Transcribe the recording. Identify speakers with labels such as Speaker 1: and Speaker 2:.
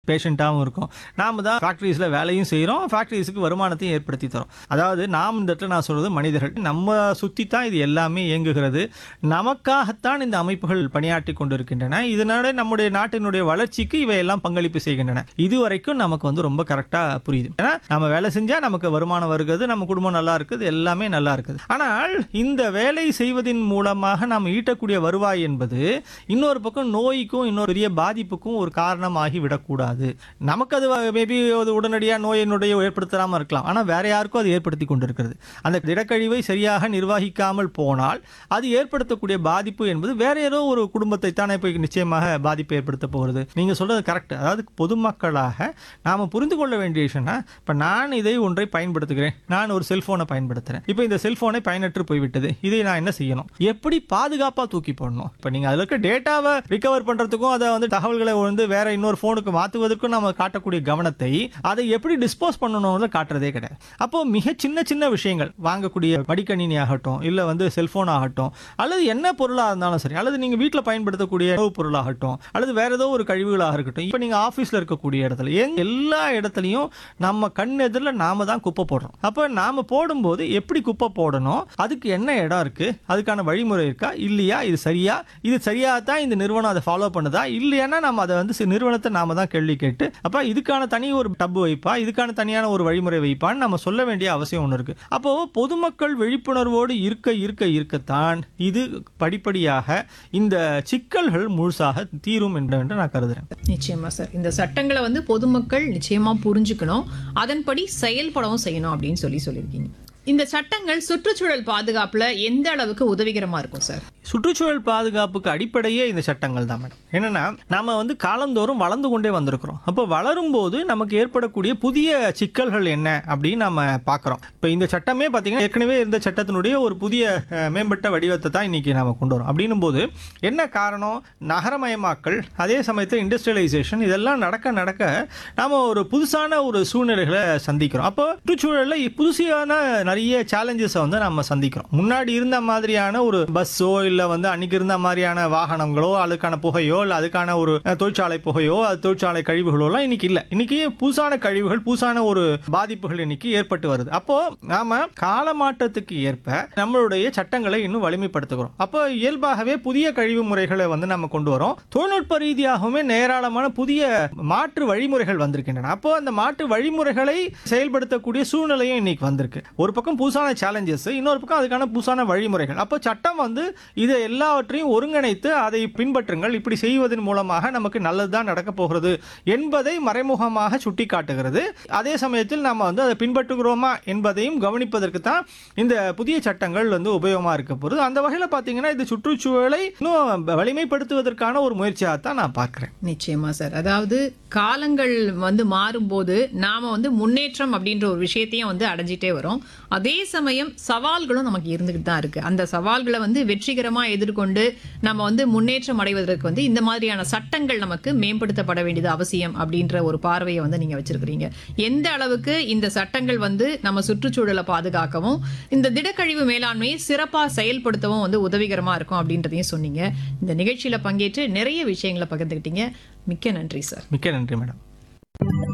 Speaker 1: பேஷண்ட்டாகவும் இருக்கும் நாம தான் ஃபேக்ட்ரிஸில் வேலையும் செய்கிறோம் ஃபேக்ட்ரிஸுக்கு வருமானத்தையும் ஏற்படுத்தி தரோம் அதாவது நாம் இந்த இடத்துல நான் சொல்கிறது மனிதர்கள் நம்ம சுற்றி தான் இது எல்லாமே இயங்குகிறது நமக்காகத்தான் இந்த அமைப்புகள் பணியாற்றி கொண்டிருக்கின்றன இதனால நம்முடைய நாட்டினுடைய வளர்ச்சிக்கு இவையெல்லாம் பங்களிப்பு செய்கின்றன இது வரைக்கும் நமக்கு வந்து ரொம்ப கரெக்டாக புரியுது ஏன்னா நம்ம வேலை செஞ்சால் நமக்கு வருமானம் வருகிறது நம்ம குடும்பம் நல்லா இருக்குது எல்லாமே நல்லா இருக்குது ஆனால் இந்த வேலை செய்வதின் மூலமாக நாம் ஈட்டக்கூடிய வருவாய் என்பது இன்னொரு பக்கம் நோய்க்கும் இன்னொரு பெரிய பாதிப்புக்கும் ஒரு காரணமாகி விடக்கூடாது நமக்கு அது மேபி அது உடனடியாக நோயினுடைய ஏற்படுத்தாமல் இருக்கலாம் ஆனால் வேற யாருக்கும் அது ஏற்படுத்தி கொண்டிருக்கிறது அந்த திடக்கழிவை சரியாக நிர்வகிக்காமல் போனால் அது ஏற்படுத்தக்கூடிய பாதிப்பு என்பது வேற ஏதோ ஒரு குடும்பத்தை தானே போய் நிச்சயமாக பாதிப்பு ஏற்படுத்த போகிறது நீங்கள் சொல்றது கரெக்ட் அதாவது பொதுமக்களாக நாம் புரிந்து கொள்ள வேண்டிய விஷயம்னா இப்போ நான் இதை ஒன்றை பயன்படுத்துகிறேன் நான் ஒரு செல்போனை பயன்படுத்துகிறேன் இப்போ இந்த செல்போனை பயனற்று போய்விட்டது இதை நான் என்ன செய்யணும் எப்படி பாதுகாப்பாக தூக்கி போடணும் இப்போ நீங்கள் அதில் இருக்க டேட்டாவை ரிகவர் பண்ணுறதுக்கும் அதை வந்து தகவல்களை வந்து வேற இன்னொரு ஃபோனுக்கு மாற்றுவதற்கும் நம்ம காட்டக்கூடிய கவனத்தை அதை எப்படி டிஸ்போஸ் பண்ணணும்னு காட்டுறதே கிடையாது அப்போ மிக சின்ன சின்ன விஷயங்கள் வாங்கக்கூடிய மடிக்கணினி ஆகட்டும் இல்லை வந்து செல்போன் ஆகட்டும் அல்லது என்ன பொருளாக இருந்தாலும் சரி அல்லது நீங்கள் வீட்டில் பயன்படுத்தக்கூடிய உணவுப் பொருளாகட்டும் அல்லது வேற ஏதோ ஒரு கழிவுகளாக இருக்கட்டும் இப்போ நீங்கள் ஆஃபீஸில் இருக்கக்கூடிய இடத்துல எங்க எல்லா இடத்துலையும் நம்ம கண் எதிரில் நாம தான் குப்பை போடுறோம் அப்போ நாம போடும்போது எப்படி குப்பை போடணும் அதுக்கு என்ன இடம் இருக்கு அதுக்கான வழிமுறை இருக்கா இல்லையா இது சரியா இது சரியா தான் இந்த நிறுவனம் அதை ஃபாலோ பண்ணுதா இல்லையானா நம்ம அதை வந்து சி- நிறுவனத்தை நாம தான் கேள்வி கேட்டு அப்போ இதுக்கான தனி ஒரு டப்பு வைப்பா இதுக்கான தனியான ஒரு வழிமுறை வைப்பான்னு நம்ம சொல்ல வேண்டிய அவசியம் ஒன்று இருக்கு அப்போ பொதுமக்கள் விழிப்புணர்வோடு இருக்க இருக்க இருக்கத்தான் இது படிப்படியாக இந்த சிக்கல்கள் முழுசாக தீரும் என்று என்று நான் கருதுறேன்
Speaker 2: நிச்சயமா சார் இந்த சட்டங்களை வந்து பொதுமக்கள் நிச்சயமா புரிஞ்சுக்கணும் அதன்படி செயல்படவும் செய்யணும் அப்படின்னு சொல்லி சொல்லியிருக்கீங்க இந்த சட்டங்கள் சுற்றுச்சூழல் பாதுகாப்புல எந்த அளவுக்கு உதவிகரமா இருக்கும் சார்
Speaker 1: சுற்றுச்சூழல் பாதுகாப்புக்கு அடிப்படையே இந்த சட்டங்கள் தான் மேடம் என்னன்னா நாம வந்து காலந்தோறும் வளர்ந்து கொண்டே வந்திருக்கிறோம் அப்போ வளரும் போது நமக்கு ஏற்படக்கூடிய புதிய சிக்கல்கள் என்ன அப்படின்னு நம்ம பார்க்குறோம் இப்போ இந்த சட்டமே பார்த்தீங்கன்னா ஏற்கனவே இருந்த சட்டத்தினுடைய ஒரு புதிய அஹ், மேம்பட்ட வடிவத்தை தான் இன்னைக்கு நாம கொண்டு வரோம் அப்படின்னும் போது என்ன காரணம் நகரமயமாக்கல் அதே சமயத்தில் இண்டஸ்ட்ரியலைசேஷன் இதெல்லாம் நடக்க நடக்க நாம ஒரு புதுசான ஒரு சூழ்நிலைகளை சந்திக்கிறோம் அப்போ சுற்றுச்சூழலில் புதுசான நிறைய சேலஞ்சஸை வந்து நம்ம சந்திக்கிறோம் முன்னாடி இருந்த மாதிரியான ஒரு பஸ்ஸோ இல்லை வந்து அன்னைக்கு இருந்த மாதிரியான வாகனங்களோ அதுக்கான புகையோ இல்லை அதுக்கான ஒரு அஹ், தொழிற்சாலை புகையோ அது தொழிற்சாலை கழிவுகளோ எல்லாம் இன்னைக்கு இல்லை இன்னைக்கு புதுசான கழிவுகள் புதுசான ஒரு பாதிப்புகள் இன்னைக்கு ஏற்பட்டு வருது அப்போ நாம காலமாற்றத்துக்கு ஏற்ப நம்மளுடைய சட்டங்களை இன்னும் வலிமைப்படுத்துகிறோம் அப்போ இயல்பாகவே புதிய கழிவு முறைகளை வந்து நம்ம கொண்டு வரோம் தொழில்நுட்ப ரீதியாகவுமே நேராளமான புதிய மாற்று வழிமுறைகள் வந்திருக்கின்றன அப்போ அந்த மாற்று வழிமுறைகளை செயல்படுத்தக்கூடிய சூழ்நிலையும் இன்னைக்கு வந்திருக்கு ஒரு பக்கம் புதுசான சேலஞ்சஸ் இன்னொரு பக்கம் அதுக்கான புதுசான வழிமுறைகள் அப்போ சட்டம் வந்து இதை எல்லாவற்றையும் ஒருங்கிணைத்து அதை பின்பற்றுங்கள் இப்படி செய்வதன் மூலமாக நமக்கு நல்லதுதான் நடக்க போகிறது என்பதை மறைமுகமாக சுட்டி காட்டுகிறது அதே சமயத்தில் நம்ம வந்து அதை பின்பற்றுகிறோமா என்பதையும் கவனிப்பதற்கு தான் இந்த புதிய சட்டங்கள் வந்து உபயோகமாக இருக்க போகிறது அந்த வகையில் பார்த்தீங்கன்னா இது சுற்றுச்சூழலை இன்னும் வலிமைப்படுத்துவதற்கான ஒரு முயற்சியாக தான் நான் பார்க்குறேன்
Speaker 2: நிச்சயமா சார் அதாவது காலங்கள் வந்து மாறும்போது நாம வந்து முன்னேற்றம் அப்படின்ற ஒரு விஷயத்தையும் வந்து அடைஞ்சிட்டே வரோம் அதே சமயம் சவால்களும் நமக்கு இருந்துகிட்டு தான் இருக்கு அந்த சவால்களை வந்து வெற்றிகரமா எதிர்கொண்டு நம்ம வந்து முன்னேற்றம் அடைவதற்கு வந்து இந்த மாதிரியான சட்டங்கள் நமக்கு மேம்படுத்தப்பட வேண்டியது அவசியம் அப்படின்ற ஒரு பார்வையை வந்து நீங்க வச்சிருக்கிறீங்க எந்த அளவுக்கு இந்த சட்டங்கள் வந்து நம்ம சுற்றுச்சூழலை பாதுகாக்கவும் இந்த திடக்கழிவு மேலாண்மையை சிறப்பா செயல்படுத்தவும் வந்து உதவிகரமா இருக்கும் அப்படின்றதையும் சொன்னீங்க இந்த நிகழ்ச்சியில பங்கேற்று நிறைய விஷயங்களை பகிர்ந்துக்கிட்டீங்க மிக்க நன்றி சார்
Speaker 1: மிக்க நன்றி மேடம்